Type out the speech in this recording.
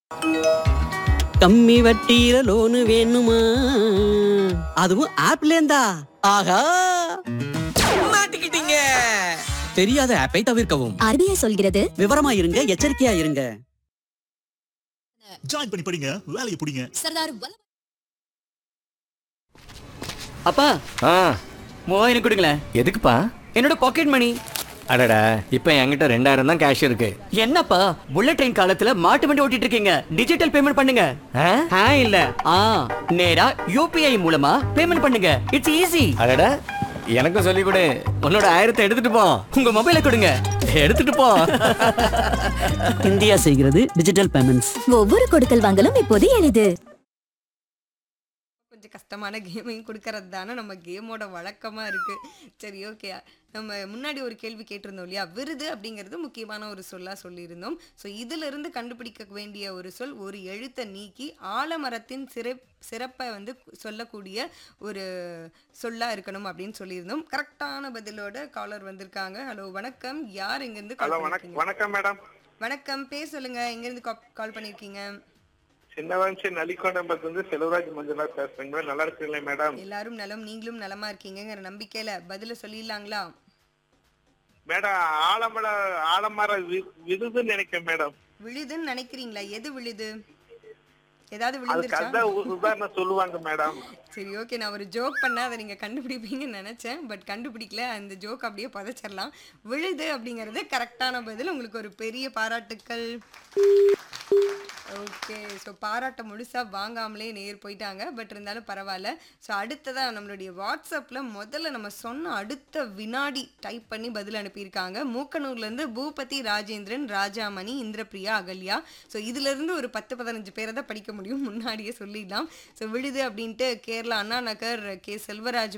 கம்மி வட்டியில லோனு வேணுமா அதுவும் ஆப்ல இருந்தா ஆஹா மாட்டிக்கிட்டீங்க தெரியாத ஆப்பை தவிர்க்கவும் ஆர்பிஐ சொல்கிறது விவரமா இருங்க எச்சரிக்கையா இருங்க ஜாயின் பண்ணி படிங்க வேலையை பிடிங்க சர்தார் அப்பா ஆ மூவாயிரம் கொடுங்களேன் எதுக்குப்பா என்னோட பாக்கெட் மணி அடடா இப்போ என்கிட்ட ரெண்டாயிரம் தான் கேஷ் இருக்கு என்னப்பா புல்லட் ட்ரெயின் காலத்துல மாட்டு வண்டி ஓட்டிட்டு இருக்கீங்க டிஜிட்டல் பேமெண்ட் பண்ணுங்க ஆ? ஆ இல்ல ஆ நேரா யூபிஐ மூலமா பேமெண்ட் பண்ணுங்க இட்ஸ் ஈஸி அடடா எனக்கும் சொல்லி கொடு உன்னோட ஆயிரத்தை எடுத்துட்டு போ உங்க மொபைலை கொடுங்க எடுத்துட்டு போ இந்தியா செய்கிறது டிஜிட்டல் பேமெண்ட்ஸ் ஒவ்வொரு கொடுக்கல் வாங்கலும் இப்போது எளிது கொஞ்சம் கஷ்டமான கேமையும் கொடுக்கறது தானே நம்ம கேமோட வழக்கமாக இருக்குது சரி ஓகே நம்ம முன்னாடி ஒரு கேள்வி கேட்டிருந்தோம் இல்லையா விருது அப்படிங்கிறது முக்கியமான ஒரு சொல்லாக சொல்லியிருந்தோம் ஸோ இதிலிருந்து கண்டுபிடிக்க வேண்டிய ஒரு சொல் ஒரு எழுத்தை நீக்கி ஆலமரத்தின் சிறை சிறப்பை வந்து சொல்லக்கூடிய ஒரு சொல்லாக இருக்கணும் அப்படின்னு சொல்லியிருந்தோம் கரெக்டான பதிலோட காலர் வந்திருக்காங்க ஹலோ வணக்கம் யார் இங்கேருந்து ஹலோ கால் வணக்கம் பண்ணிருக்கீங்க வணக்கம் மேடம் வணக்கம் பேர் சொல்லுங்க எங்கேருந்து கால் பண்ணியிருக்கீங்க சின்னவன்சி நலிகொண்டம்பத்து வந்து செல்வராஜ் மஞ்சுநாத் பேசுறேங்க மேடம் நல்லா இருக்கீங்களா மேடம் எல்லாரும் நலம் நீங்களும் நலமா இருக்கீங்கங்கிற நம்பிக்கையில பதில சொல்லிடலாங்களா மேடம் ஆலமர ஆலமர வி- விருதுன்னு நினைக்கிறேன் மேடம் விழுதுன்னு நினைக்கிறீங்களா எது விழுது ஏதாவது அதுக்கு விழுந்துருச்சா அதான் உ- உதாரணம் சொல்லுவாங்க மேடம் சரி ஓகே நான் ஒரு ஜோக் பண்ண அதை நீங்க கண்டுபிடிப்பீங்கன்னு நினைச்சேன் பட் கண்டுபிடிக்கல அந்த ஜோக் அப்படியே புதைச்சிடலாம் விழுது அப்படிங்கிறது கரெக்டான பதில் உங்களுக்கு ஒரு பெரிய பாராட்டுக்கள் ஓகே ஸோ பாராட்ட முழுசா வாங்காமலே நேர் போயிட்டாங்க பட் இருந்தாலும் பரவாயில்ல ஸோ அடுத்ததா நம்மளுடைய வாட்ஸ்அப்பில் முதல்ல நம்ம சொன்ன அடுத்த வினாடி டைப் பண்ணி பதில் அனுப்பியிருக்காங்க மூக்கனூர்லேருந்து பூபதி ராஜேந்திரன் ராஜாமணி இந்திரபிரியா அகல்யா ஸோ இதிலிருந்து ஒரு பத்து பதினஞ்சு பேரை தான் படிக்க முடியும் முன்னாடியே சொல்லிடலாம் ஸோ விழுது அப்படின்ட்டு கேரளா அண்ணா நகர் கே செல்வராஜ்